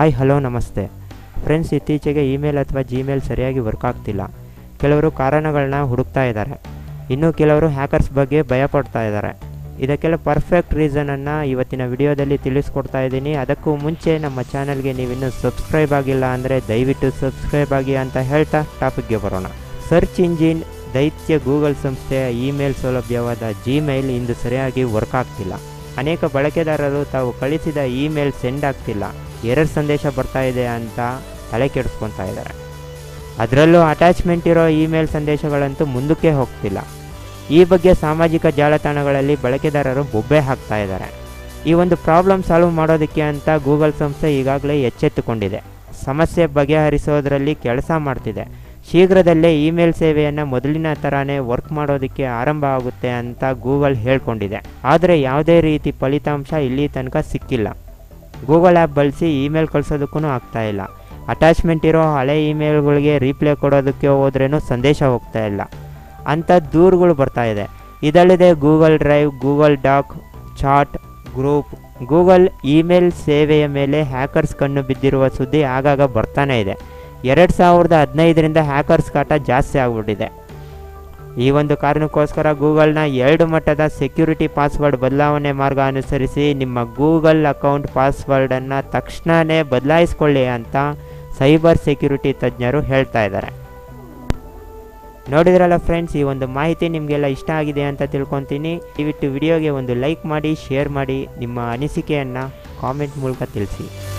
hi hello ನಮಸ್ತೆ friends ಇತ್ತೀಚೆಗೆ email ಅಥವಾ ಜಿಮೇಲ್ ಸರಿಯಾಗಿ ವರ್ಕ್ ಆಗ್ತಿಲ್ಲ ಕೆಲವರು ಕಾರಣಗಳನ್ನ ಹುಡುಕ್ತಾ ಇದ್ದಾರೆ ಇನ್ನು ಕೆಲವರು ಹ್ಯಾಕರ್ಸ್ ಬಗ್ಗೆ ಭಯಪಡ್ತಾ ಇದ್ದಾರೆ ಇದಕ್ಕೆಲ್ಲ ಪರ್ಫೆಕ್ಟ್ ರೀಸನನ್ನು ಇವತ್ತಿನ ವಿಡಿಯೋದಲ್ಲಿ ತಿಳಿಸ್ಕೊಡ್ತಾ ಇದ್ದೀನಿ ಅದಕ್ಕೂ ಮುಂಚೆ ನಮ್ಮ ಚಾನಲ್ಗೆ ನೀವಿನ್ನೂ ಸಬ್ಸ್ಕ್ರೈಬ್ ಆಗಿಲ್ಲ ಅಂದರೆ ದಯವಿಟ್ಟು ಸಬ್ಸ್ಕ್ರೈಬ್ ಆಗಿ ಅಂತ ಹೇಳ್ತಾ ಟಾಪಿಕ್ಗೆ ಬರೋಣ ಸರ್ಚ್ ಇಂಜಿನ್ ದೈತ್ಯ ಗೂಗಲ್ ಸಂಸ್ಥೆಯ ಇಮೇಲ್ ಸೌಲಭ್ಯವಾದ ಜಿಮೇಲ್ ಇಂದು ಸರಿಯಾಗಿ ವರ್ಕ್ ಆಗ್ತಿಲ್ಲ ಅನೇಕ ಬಳಕೆದಾರರು ತಾವು ಕಳಿಸಿದ ಇಮೇಲ್ ಸೆಂಡ್ ಆಗ್ತಿಲ್ಲ ಎರರ್ ಸಂದೇಶ ಬರ್ತಾ ಇದೆ ಅಂತ ತಲೆ ಕೆಡಿಸ್ಕೊತಾ ಇದ್ದಾರೆ ಅದರಲ್ಲೂ ಅಟ್ಯಾಚ್ಮೆಂಟ್ ಇರೋ ಇಮೇಲ್ ಸಂದೇಶಗಳಂತೂ ಮುಂದಕ್ಕೆ ಹೋಗ್ತಿಲ್ಲ ಈ ಬಗ್ಗೆ ಸಾಮಾಜಿಕ ಜಾಲತಾಣಗಳಲ್ಲಿ ಬಳಕೆದಾರರು ಬೊಬ್ಬೆ ಹಾಕ್ತಾ ಇದ್ದಾರೆ ಈ ಒಂದು ಪ್ರಾಬ್ಲಮ್ ಸಾಲ್ವ್ ಮಾಡೋದಕ್ಕೆ ಅಂತ ಗೂಗಲ್ ಸಂಸ್ಥೆ ಈಗಾಗಲೇ ಎಚ್ಚೆತ್ತುಕೊಂಡಿದೆ ಸಮಸ್ಯೆ ಬಗೆಹರಿಸೋದರಲ್ಲಿ ಕೆಲಸ ಮಾಡ್ತಿದೆ ಶೀಘ್ರದಲ್ಲೇ ಇಮೇಲ್ ಸೇವೆಯನ್ನು ಮೊದಲಿನ ಥರನೇ ವರ್ಕ್ ಮಾಡೋದಕ್ಕೆ ಆರಂಭ ಆಗುತ್ತೆ ಅಂತ ಗೂಗಲ್ ಹೇಳ್ಕೊಂಡಿದೆ ಆದರೆ ಯಾವುದೇ ರೀತಿ ಫಲಿತಾಂಶ ಇಲ್ಲಿ ತನಕ ಸಿಕ್ಕಿಲ್ಲ ಗೂಗಲ್ ಆ್ಯಪ್ ಬಳಸಿ ಇಮೇಲ್ ಕಳಿಸೋದಕ್ಕೂ ಆಗ್ತಾ ಇಲ್ಲ ಅಟ್ಯಾಚ್ಮೆಂಟ್ ಇರೋ ಹಳೆ ಇಮೇಲ್ಗಳಿಗೆ ರೀಪ್ಲೈ ಕೊಡೋದಕ್ಕೆ ಹೋದ್ರೇನು ಸಂದೇಶ ಹೋಗ್ತಾ ಇಲ್ಲ ಅಂಥ ದೂರುಗಳು ಬರ್ತಾ ಇದೆ ಇದಲ್ಲದೆ Google drive Google doc chat group Google email ಸೇವೆಯ ಮೇಲೆ ಹ್ಯಾಕರ್ಸ್ ಕಣ್ಣು ಬಿದ್ದಿರುವ ಸುದ್ದಿ ಆಗಾಗ ಬರ್ತಾನೆ ಇದೆ ಎರಡು ಸಾವಿರದ ಹದಿನೈದರಿಂದ ಹ್ಯಾಕರ್ಸ್ ಕಾಟ ಜಾಸ್ತಿ ಆಗಿಬಿಟ್ಟಿದೆ ಈ ಒಂದು ಕಾರಣಕ್ಕೋಸ್ಕರ ಗೂಗಲ್ನ ಎರಡು ಮಟ್ಟದ ಸೆಕ್ಯೂರಿಟಿ ಪಾಸ್ವರ್ಡ್ ಬದಲಾವಣೆ ಮಾರ್ಗ ಅನುಸರಿಸಿ ನಿಮ್ಮ ಗೂಗಲ್ ಅಕೌಂಟ್ ಪಾಸ್ವರ್ಡನ್ನು ತಕ್ಷಣವೇ ಬದಲಾಯಿಸ್ಕೊಳ್ಳಿ ಅಂತ ಸೈಬರ್ ಸೆಕ್ಯೂರಿಟಿ ತಜ್ಞರು ಹೇಳ್ತಾ ಇದ್ದಾರೆ ನೋಡಿದ್ರಲ್ಲ ಫ್ರೆಂಡ್ಸ್ ಈ ಒಂದು ಮಾಹಿತಿ ನಿಮಗೆಲ್ಲ ಇಷ್ಟ ಆಗಿದೆ ಅಂತ ತಿಳ್ಕೊತೀನಿ ದಯವಿಟ್ಟು ವಿಡಿಯೋಗೆ ಒಂದು ಲೈಕ್ ಮಾಡಿ ಶೇರ್ ಮಾಡಿ ನಿಮ್ಮ ಅನಿಸಿಕೆಯನ್ನು ಕಾಮೆಂಟ್ ಮೂಲಕ ತಿಳಿಸಿ